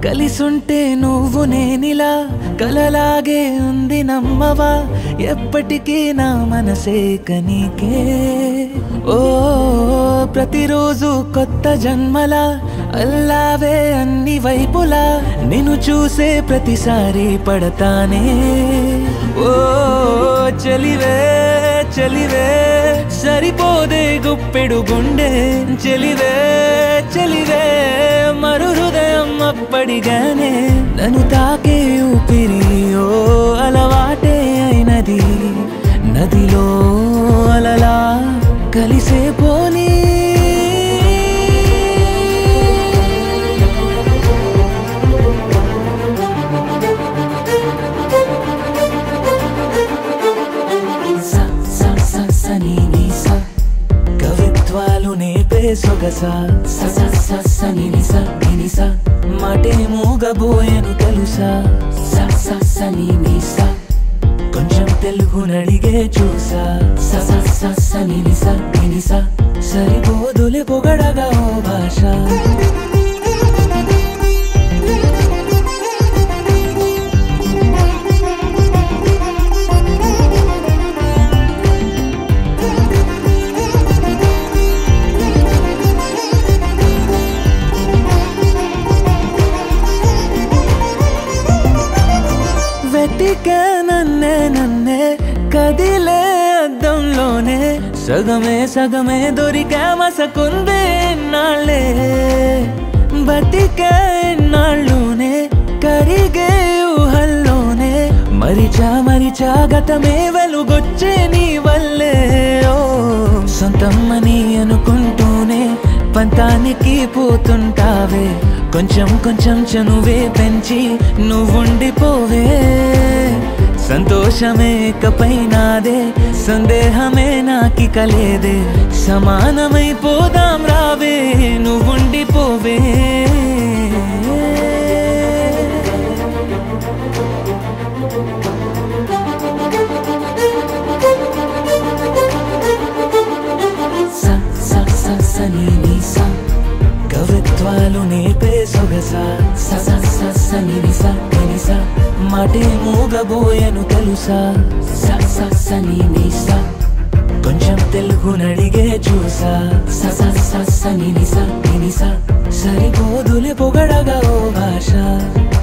కలిసుంటే నువ్వు నేనిలా కలలాగే ఉంది నమ్మవా ఎప్పటికీ నా మనసే కనీకే ఓ ప్రతిరోజు కొత్త జన్మలా అల్లావే అన్ని వైపులా నిన్ను చూసే ప్రతిసారి పడతానే ఓ చలివే చలివే సరిపోదే గుప్పెడు గుండె చెలివే చెలివే మరు హృదయం అప్పడిగానే నన్ను తాకే ఊపిరి ఓ అలవాటే అయినది నదిలో అలలా కలిసే పోనీ స స స స ని ని స కవిత్వాలు నేపే సొగస స స స స ని ని స ని ని స మాటే మూగబోయెను తెలుసా స స స ని ని స కొంచెం తెలుగు నడిగే చూసా స స స స ని ని స ని ని స సరిపోదులే పొగడగా ఓ భాష వెతికే నన్నే నన్నే కదిలే అద్దంలోనే సగమే సగమే దొరికా మసకుందే నాళ్ళే బతికే నాళ్ళునే కరిగే ఊహల్లోనే మరిచా మరిచా గతమే వెలుగొచ్చే నీ వల్లే ఓ సొంతమ్మని అనుకుంటూనే పంతానికి పోతుంటావే కొంచెం కొంచెం చనువే పెంచి నువ్వుండిపోవే సంతోషమే ఇకపై నాదే సందేహమే నాకి కలేదే సమానమైపోదాం రావే నువ్వుండిపోవే స స స స ని ని స కవిత్వాలు నేపే సొగస స స స స ని ని స ని ని స మాటే మూగబోయెను తెలుసా స స స ని ని స కొంచెం తెలుగు నడిగే చూసా స స స స ని ని స ని ని స సరిపోదులే పొగడగా ఓ భాష